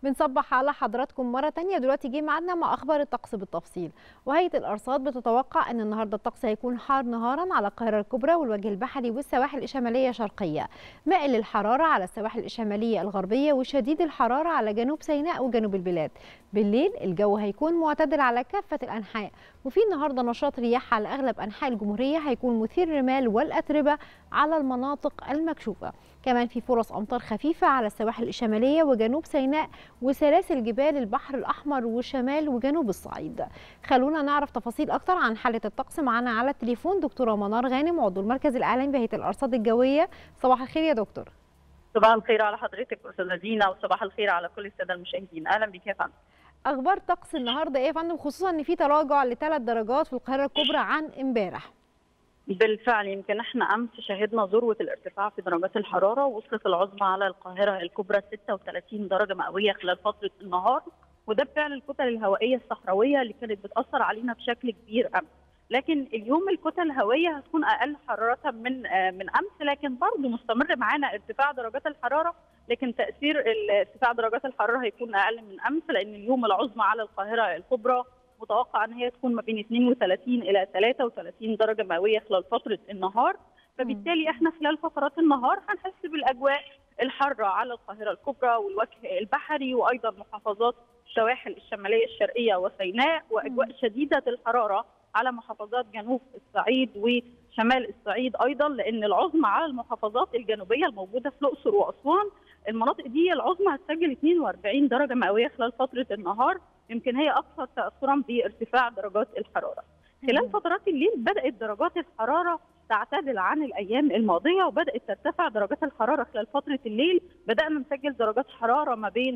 بنصبح على حضراتكم مرة تانية دلوقتي جه ميعادنا مع أخبار الطقس بالتفصيل وهيئة الأرصاد بتتوقع أن النهاردة الطقس هيكون حار نهارا على القاهرة الكبرى والوجه البحري والسواحل الشمالية شرقية مائل للحرارة على السواحل الشمالية الغربية وشديد الحرارة على جنوب سيناء وجنوب البلاد بالليل الجو هيكون معتدل على كافة الأنحاء وفي النهاردة نشاط رياح على أغلب أنحاء الجمهورية هيكون مثير الرمال والأتربة على المناطق المكشوفة كمان في فرص أمطار خفيفة على السواحل الشمالية وجنوب سيناء وسلاسل جبال البحر الأحمر وشمال وجنوب الصعيد خلونا نعرف تفاصيل أكتر عن حالة الطقس معنا على التليفون دكتورة منار غانم عضو المركز الإعلامي بهيئة الأرصاد الجوية صباح الخير يا دكتور صباح الخير على حضرتك استاذه دينا وصباح الخير على كل الساده المشاهدين اهلا بك يا فندم اخبار طقس النهارده ايه يا فندم خصوصا ان في تراجع لثلاث درجات في القاهره الكبرى عن امبارح بالفعل يمكن احنا امس شهدنا ذروه الارتفاع في درجات الحراره وصلت العظمى على القاهره الكبرى 36 درجه مئويه خلال فتره النهار وده بفعل الكتل الهوائيه الصحراويه اللي كانت بتاثر علينا بشكل كبير امس لكن اليوم الكتل الهوائيه هتكون اقل حراره من من امس لكن برضه مستمر معانا ارتفاع درجات الحراره لكن تاثير ارتفاع درجات الحراره هيكون اقل من امس لان اليوم العظمى على القاهره الكبرى متوقع ان هي تكون ما بين 32 الى 33 درجه مئويه خلال فتره النهار فبالتالي احنا خلال فترات النهار هنحس بالاجواء الحاره على القاهره الكبرى والوجه البحري وايضا محافظات السواحل الشماليه الشرقيه وسيناء واجواء شديده الحراره على محافظات جنوب الصعيد وشمال الصعيد ايضا لان العظمى على المحافظات الجنوبيه الموجوده في الاقصر واسوان المناطق دي العظمى هتسجل 42 درجه مئويه خلال فتره النهار يمكن هي اكثر تاثرا بارتفاع درجات الحراره. خلال فترات الليل بدات درجات الحراره تعتدل عن الايام الماضيه وبدات ترتفع درجات الحراره خلال فتره الليل بدانا نسجل درجات حراره ما بين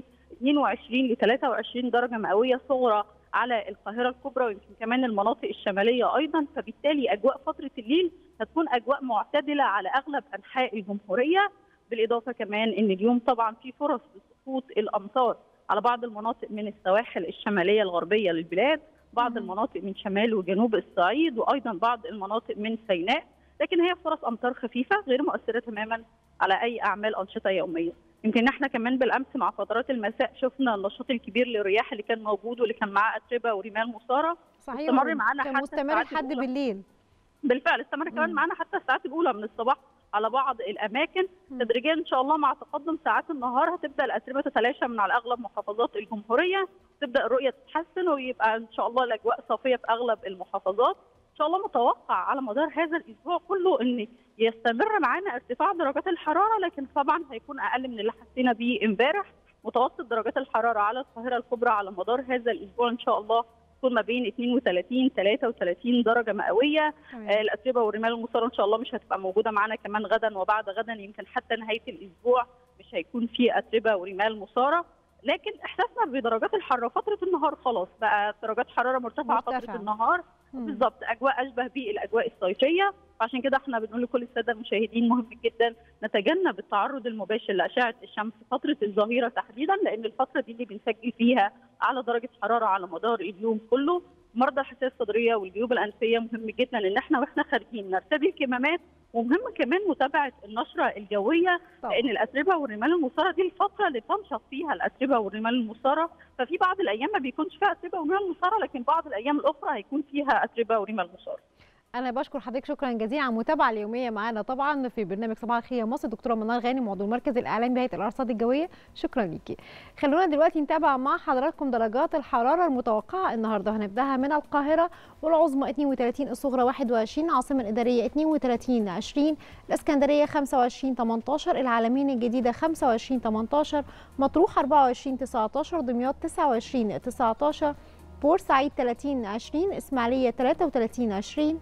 22 ل 23 درجه مئويه صغرى على القاهره الكبرى ويمكن كمان المناطق الشماليه ايضا فبالتالي اجواء فتره الليل هتكون اجواء معتدله على اغلب انحاء الجمهوريه بالاضافه كمان ان اليوم طبعا في فرص لسقوط الامطار على بعض المناطق من السواحل الشماليه الغربيه للبلاد بعض المناطق من شمال وجنوب الصعيد وايضا بعض المناطق من سيناء لكن هي فرص امطار خفيفه غير مؤثره تماما على اي اعمال انشطه يوميه يمكن احنا كمان بالامس مع فترات المساء شفنا النشاط الكبير للرياح اللي كان موجود واللي كان معاه اتربه ورمال مثاره صحيح استمر معانا كان حتى مستمر الساعات لحد الأولى. بالليل بالفعل استمر كمان مم. معانا حتى الساعات الاولى من الصباح على بعض الاماكن مم. تدريجيا ان شاء الله مع تقدم ساعات النهار هتبدا الاتربه تتلاشى من على اغلب محافظات الجمهوريه تبدا الرؤيه تتحسن ويبقى ان شاء الله الاجواء صافيه في اغلب المحافظات ان شاء الله متوقع على مدار هذا الاسبوع كله ان يستمر معانا ارتفاع درجات الحراره لكن طبعا هيكون اقل من اللي حسينا بيه امبارح متوسط درجات الحراره على القاهره الكبرى على مدار هذا الاسبوع ان شاء الله تكون ما بين 32 33 درجه مئويه تمام. آه، الاتربه والرمال المثاره ان شاء الله مش هتبقى موجوده معانا كمان غدا وبعد غدا يمكن حتى نهايه الاسبوع مش هيكون في اتربه ورمال مثاره لكن احساسنا بدرجات الحراره فتره النهار خلاص بقى درجات حراره مرتفعه مرتفعة. فتره النهار مم. بالظبط اجواء اشبه بالاجواء الصيفيه عشان كده احنا بنقول لكل الساده المشاهدين مهم جدا نتجنب التعرض المباشر لاشعه الشمس فتره الظهيره تحديدا لان الفتره دي اللي بنسجل فيها اعلى درجه حراره على مدار اليوم كله مرضى الحساسيه الصدريه والجيوب الانفيه مهم جدا ان احنا واحنا خارجين نرتدي الكمامات ومهم كمان متابعه النشره الجويه طبعا. لان الاتربه والرمال المثاره دي الفتره اللي بتنشط فيها الاتربه والرمال المثاره ففي بعض الايام ما بيكونش فيها اتربه ورمال مثاره لكن بعض الايام الاخرى هيكون فيها اتربه ورمال مثاره انا بشكر حضرتك شكرا جزيلا على المتابعه اليوميه معانا طبعا في برنامج صباح الخير يا مصر دكتوره منار غانم عضو المركز الاعلامي بهيئه الارصاد الجويه شكرا ليكي خلونا دلوقتي نتابع مع حضراتكم درجات الحراره المتوقعه النهارده هنبداها من القاهره والعظمى 32 الصغرى 21 العاصمه الاداريه 32 20 الاسكندريه 25 18 العالمين الجديده 25 18 مطروح 24 19 دمياط 29 19 بورسعيد 30 20 اسماعيليه 33 20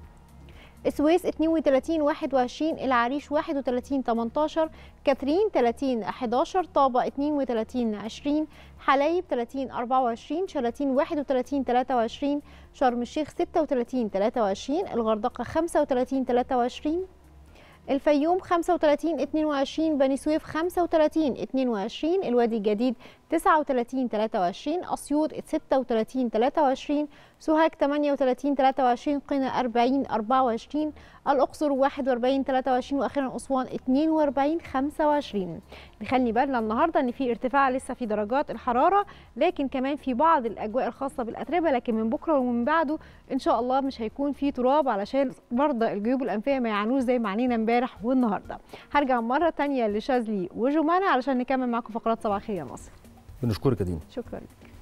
السويس 32 21 العريش 31 18 كاترين 30 11 طابة 32 20 حلايب 30 24 شلاتين 31 23 شرم الشيخ 36 23 الغردقة 35 23 الفيوم 35 22 بني سويف 35 22 الوادي الجديد 39 23 اسيوط 36 23 سوهاج 38 23 قنا 40 24 الاقصر 41 23 واخيرا اسوان 42 25 نخلي بالنا النهارده ان في ارتفاع لسه في درجات الحراره لكن كمان في بعض الاجواء الخاصه بالاتربه لكن من بكره ومن بعده ان شاء الله مش هيكون في تراب علشان مرضى الجيوب الانفيه ما يعانوش زي ما عانينا امبارح والنهارده هرجع مره تانية لشاذلي وجمانه علشان نكمل معاكم فقرات صباح الخير يا مصر بنشكرك يا دينا شكرا